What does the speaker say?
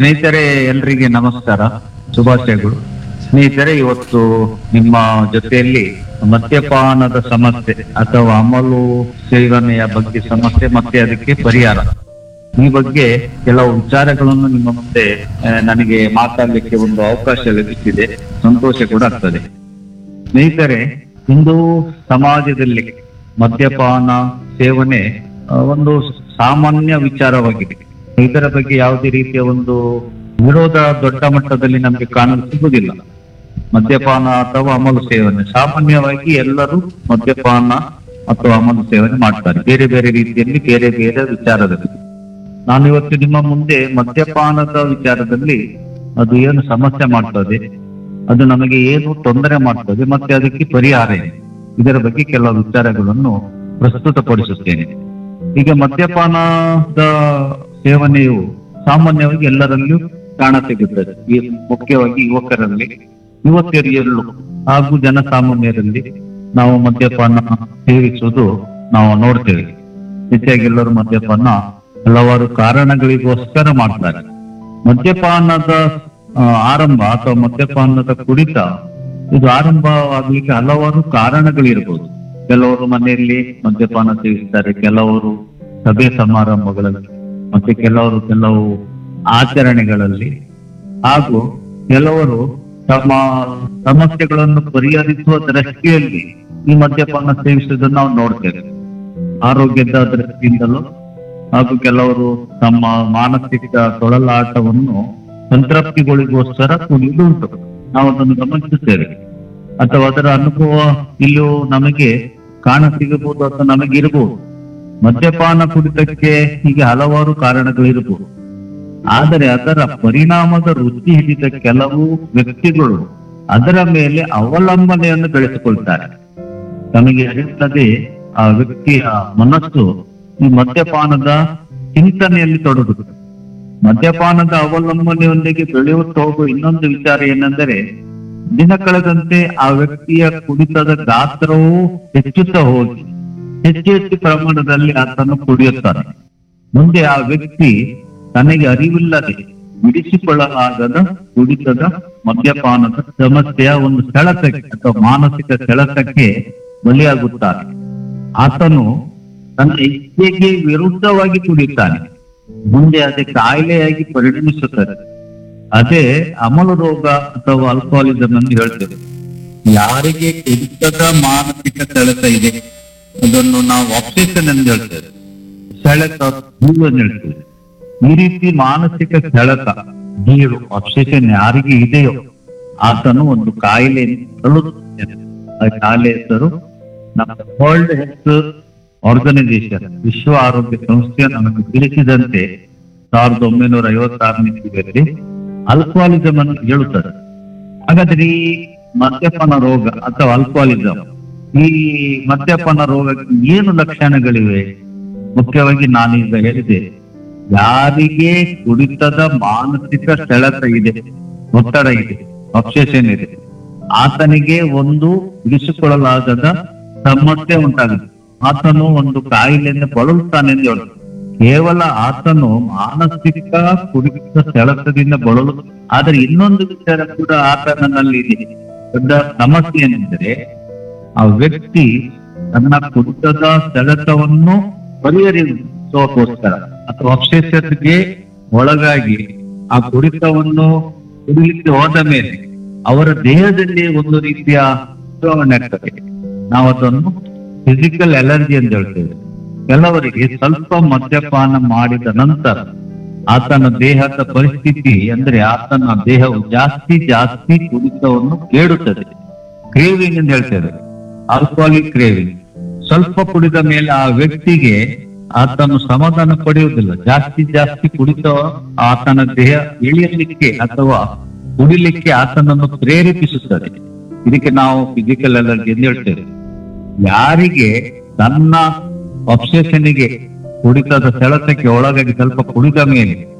ಸ್ನೇಹಿತರೆ ಎಲ್ರಿಗೆ ನಮಸ್ಕಾರ ಶುಭಾಶಯಗಳು ಸ್ನೇಹಿತರೆ ಇವತ್ತು ನಿಮ್ಮ ಜೊತೆಯಲ್ಲಿ ಮದ್ಯಪಾನದ ಸಮಸ್ಯೆ ಅಥವಾ ಅಮಲು ಸೇವನೆಯ ಬಗ್ಗೆ ಸಮಸ್ಯೆ ಮತ್ತೆ ಅದಕ್ಕೆ ಪರಿಹಾರ ಈ ಬಗ್ಗೆ ಕೆಲವು ವಿಚಾರಗಳನ್ನು ನಿಮ್ಮ ಮುಂದೆ ಆ, ನನಗೆ ಮಾತಾಡ್ಲಿಕ್ಕೆ ಒಂದು ಅವಕಾಶ ಲಭಿಸಿದೆ ಸಂತೋಷ ಕೂಡ ಆಗ್ತದೆ ಸ್ನೇಹಿತರೆ ಇಂದು ಸಮಾಜದಲ್ಲಿ ಮದ್ಯಪಾನ ಸೇವನೆ ಆ, ಒಂದು ಸಾಮಾನ್ಯ ವಿಚಾರವಾಗಿದೆ ಇದರ ಬಗ್ಗೆ ಯಾವುದೇ ರೀತಿಯ ಒಂದು ವಿರೋಧ ದೊಡ್ಡ ಮಟ್ಟದಲ್ಲಿ ನಮಗೆ ಕಾಣಲು ಸಿಗುವುದಿಲ್ಲ ಮದ್ಯಪಾನ ಅಥವಾ ಅಮಲು ಸೇವನೆ ಸಾಮಾನ್ಯವಾಗಿ ಎಲ್ಲರೂ ಮದ್ಯಪಾನ ಅಥವಾ ಅಮಲು ಸೇವನೆ ಮಾಡ್ತಾರೆ ಬೇರೆ ಬೇರೆ ರೀತಿಯಲ್ಲಿ ಬೇರೆ ಬೇರೆ ವಿಚಾರದಲ್ಲಿ ನಾನು ಇವತ್ತು ನಿಮ್ಮ ಮುಂದೆ ಮದ್ಯಪಾನದ ವಿಚಾರದಲ್ಲಿ ಅದು ಏನು ಸಮಸ್ಯೆ ಮಾಡ್ತದೆ ಅದು ನಮಗೆ ಏನು ತೊಂದರೆ ಮಾಡ್ತದೆ ಮತ್ತೆ ಅದಕ್ಕೆ ಪರಿಹಾರ ಏನು ಇದರ ಬಗ್ಗೆ ಕೆಲವು ವಿಚಾರಗಳನ್ನು ಪ್ರಸ್ತುತಪಡಿಸುತ್ತೇನೆ ಈಗ ಮದ್ಯಪಾನದ ಸೇವನೆಯು ಸಾಮಾನ್ಯವಾಗಿ ಎಲ್ಲರಲ್ಲಿಯೂ ಕಾಣಸಿಗುತ್ತದೆ ಈ ಮುಖ್ಯವಾಗಿ ಯುವಕರಲ್ಲಿ ಯುವತಿಯರಿಯಲ್ಲೂ ಹಾಗೂ ಜನಸಾಮಾನ್ಯರಲ್ಲಿ ನಾವು ಮದ್ಯಪಾನ ಸೇವಿಸುವುದು ನಾವು ನೋಡ್ತೇವೆ ಹೆಚ್ಚಾಗಿ ಎಲ್ಲರೂ ಮದ್ಯಪಾನ ಹಲವಾರು ಕಾರಣಗಳಿಗೋಸ್ಕರ ಮಾಡ್ತಾರೆ ಮದ್ಯಪಾನದ ಆ, ಆರಂಭ ಅಥವಾ ಮದ್ಯಪಾನದ ಕುಡಿತ ಇದು ಆರಂಭವಾಗ್ಲಿಕ್ಕೆ ಹಲವಾರು ಕಾರಣಗಳಿರ್ಬೋದು ಕೆಲವರು ಮನೆಯಲ್ಲಿ ಮದ್ಯಪಾನ ಸೇವಿಸ್ತಾರೆ ಕೆಲವರು ಸಭೆ ಸಮಾರಂಭಗಳಲ್ಲಿ ಮತ್ತೆ ಕೆಲವರು ಕೆಲವು ಆಚರಣೆಗಳಲ್ಲಿ ಹಾಗೂ ಕೆಲವರು ತಮ್ಮ ಸಮಸ್ಯೆಗಳನ್ನು ಪರಿಹರಿಸುವ ದೃಷ್ಟಿಯಲ್ಲಿ ಈ ಮದ್ಯಪಾನ ಸೇವಿಸುವುದನ್ನು ನಾವು ನೋಡ್ತೇವೆ ಆರೋಗ್ಯದ ದೃಷ್ಟಿಯಿಂದಲೂ ಹಾಗೂ ಕೆಲವರು ತಮ್ಮ ಮಾನಸಿಕ ತೊಳಲಾಟವನ್ನು ಸಂತೃಪ್ತಿಗಳಿಗೋಸ್ಕರ ಕುಡಿಯುವುದು ಉಂಟು ನಾವು ಅದನ್ನು ಗಮನಿಸುತ್ತೇವೆ ಅಥವಾ ಅದರ ಅನುಭವ ಇಲ್ಲೂ ನಮಗೆ ಕಾಣ ಸಿಗಬಹುದು ಅಥವಾ ನಮಗೆ ಇರಬಹುದು ಮದ್ಯಪಾನ ಕುಡಿತಕ್ಕೆ ಹೀಗೆ ಹಲವಾರು ಕಾರಣಗಳಿರಬಹುದು ಆದರೆ ಅದರ ಪರಿಣಾಮದ ರುಚಿ ಹಿಡಿದ ಕೆಲವು ವ್ಯಕ್ತಿಗಳು ಅದರ ಮೇಲೆ ಅವಲಂಬನೆಯನ್ನು ಬೆಳೆಸಿಕೊಳ್ತಾರೆ ತಮಗೆ ಅರಿಯುತ್ತದೆ ಆ ವ್ಯಕ್ತಿಯ ಮನಸ್ಸು ಈ ಮದ್ಯಪಾನದ ಚಿಂತನೆಯಲ್ಲಿ ತೊಡಗುತ್ತದೆ ಮದ್ಯಪಾನದ ಅವಲಂಬನೆಯೊಂದಿಗೆ ಬೆಳೆಯುತ್ತಾ ಹೋಗುವ ಇನ್ನೊಂದು ವಿಚಾರ ಏನೆಂದರೆ ದಿನ ಕಳೆದಂತೆ ಆ ವ್ಯಕ್ತಿಯ ಕುಡಿತದ ಗಾತ್ರವು ಹೆಚ್ಚುತ್ತಾ ಹೋಗಿ ಹೆಚ್ಚು ಹೆಚ್ಚು ಪ್ರಮಾಣದಲ್ಲಿ ಆತನು ಕುಡಿಯುತ್ತಾನೆ ಮುಂದೆ ಆ ವ್ಯಕ್ತಿ ತನಗೆ ಅರಿವಿಲ್ಲದೆ ಬಿಡಿಸಿಕೊಳ್ಳಲಾಗದ ಕುಡಿತದ ಮದ್ಯಪಾನದ ಸಮಸ್ಯೆಯ ಒಂದು ಸೆಳೆತಕ್ಕೆ ಅಥವಾ ಮಾನಸಿಕ ಸೆಳೆತಕ್ಕೆ ಬಲಿಯಾಗುತ್ತಾನೆ ಆತನು ತನ್ನ ಇಚ್ಛೆಗೆ ವಿರುದ್ಧವಾಗಿ ಕುಡಿಯುತ್ತಾನೆ ಮುಂದೆ ಅದೇ ಕಾಯಿಲೆಯಾಗಿ ಪರಿಣಮಿಸುತ್ತದೆ ಅದೇ ಅಮಲು ರೋಗ ಅಥವಾ ಅಲ್ಕೋಹಾಲಿಸಮ್ ಎಂದು ಹೇಳ್ತೇವೆ ಯಾರಿಗೆ ಕುಡಿತದ ಮಾನಸಿಕ ಸೆಳೆತ ಇದೆ ಅದನ್ನು ನಾವು ಆಪ್ಷೇಷನ್ ಎಂದು ಹೇಳ್ತೇವೆ ಸೆಳೆತ ಗೀಳು ಎಂದು ಹೇಳ್ತೇವೆ ಈ ರೀತಿ ಮಾನಸಿಕ ಸೆಳೆತ ಗೀಳು ಆಪ್ಷೇಷನ್ ಯಾರಿಗೆ ಇದೆಯೋ ಆತನು ಒಂದು ಕಾಯಿಲೆ ಆ ಕಾಯಿಲೆ ಹೆಸರು ನಮ್ಮ ವರ್ಲ್ಡ್ ಹೆಲ್ತ್ ಆರ್ಗನೈಸೇಷನ್ ವಿಶ್ವ ಆರೋಗ್ಯ ಸಂಸ್ಥೆ ನಮಗೆ ತಿಳಿಸಿದಂತೆ ಸಾವಿರದ ಒಂಬೈನೂರ ಐವತ್ತಾರನೇ ಇಸ್ವಿಯಲ್ಲಿ ಅಲ್ಕೋಹಾಲಿಸಮ್ ಅನ್ನು ಹೇಳುತ್ತದೆ ಹಾಗಾದ್ರೆ ಈ ಮದ್ಯಪಾನ ರೋಗ ಅಥವಾ ಅಲ್ಕೋಹಾಲಿಸಮ್ ಈ ಮದ್ಯಪಾನ ರೋಗಕ್ಕೆ ಏನು ಲಕ್ಷಣಗಳಿವೆ ಮುಖ್ಯವಾಗಿ ನಾನೀಗ ಹೇಳಿದೆ ಯಾರಿಗೆ ಕುಡಿತದ ಮಾನಸಿಕ ಸೆಳೆತ ಇದೆ ಒತ್ತಡ ಇದೆ ಅಬ್ಸೆಷನ್ ಇದೆ ಆತನಿಗೆ ಒಂದು ಬಿಡಿಸಿಕೊಳ್ಳಲಾಗದ ಸಮಸ್ಯೆ ಉಂಟಾಗುತ್ತೆ ಆತನು ಒಂದು ಕಾಯಿಲೆಯಿಂದ ಬಳಲುತ್ತಾನೆ ಎಂದು ಹೇಳುದು ಕೇವಲ ಆತನು ಮಾನಸಿಕ ಕುಡಿತ ಸೆಳೆತದಿಂದ ಬಳಲು ಆದ್ರೆ ಇನ್ನೊಂದು ವಿಚಾರ ಕೂಡ ಆತನಲ್ಲಿ ಇದೆ ದೊಡ್ಡ ಸಮಸ್ಯೆ ಏನೆಂದರೆ ಆ ವ್ಯಕ್ತಿ ತನ್ನ ಕುಡಿತದ ಸೆಳೆತವನ್ನು ಪರಿಹರಿಸೋಕೋಸ್ಕರ ಅಥವಾ ಅಕ್ಷೇಷತೆಗೆ ಒಳಗಾಗಿ ಆ ಕುಡಿತವನ್ನು ಕುಡಿಲಿಕ್ಕೆ ಹೋದ ಮೇಲೆ ಅವರ ದೇಹದಲ್ಲಿ ಒಂದು ರೀತಿಯ ಬದಲಾವಣೆ ಆಗ್ತದೆ ನಾವು ಅದನ್ನು ಫಿಸಿಕಲ್ ಅಲರ್ಜಿ ಅಂತ ಹೇಳ್ತೇವೆ ಕೆಲವರಿಗೆ ಸ್ವಲ್ಪ ಮದ್ಯಪಾನ ಮಾಡಿದ ನಂತರ ಆತನ ದೇಹದ ಪರಿಸ್ಥಿತಿ ಅಂದ್ರೆ ಆತನ ದೇಹವು ಜಾಸ್ತಿ ಜಾಸ್ತಿ ಕುಡಿತವನ್ನು ಕೇಳುತ್ತದೆ ಕ್ರೇವಿಂಗ್ ಅಂತ ಹೇಳ್ತೇವೆ ಆಲ್ಕೋಹಾಲಿಕ್ ಕ್ರೇವಿಂಗ್ ಸ್ವಲ್ಪ ಕುಡಿದ ಮೇಲೆ ಆ ವ್ಯಕ್ತಿಗೆ ಆತನು ಸಮಾಧಾನ ಪಡೆಯುವುದಿಲ್ಲ ಜಾಸ್ತಿ ಜಾಸ್ತಿ ಕುಡಿತ ಆತನ ದೇಹ ಇಳಿಯಲಿಕ್ಕೆ ಅಥವಾ ಕುಡಿಲಿಕ್ಕೆ ಆತನನ್ನು ಪ್ರೇರೇಪಿಸುತ್ತದೆ ಇದಕ್ಕೆ ನಾವು ಫಿಸಿಕಲ್ ಅಲರ್ಜಿ ಎಂದು ಹೇಳ್ತೇವೆ ಯಾರಿಗೆ ತನ್ನ ಅಬ್ಸೆಷನ್ಗೆ ಕುಡಿತದ ಸೆಳೆತಕ್ಕೆ ಒಳಗಾಗಿ ಸ್ವಲ್ಪ ಕುಡಿದ ಮೇಲೆ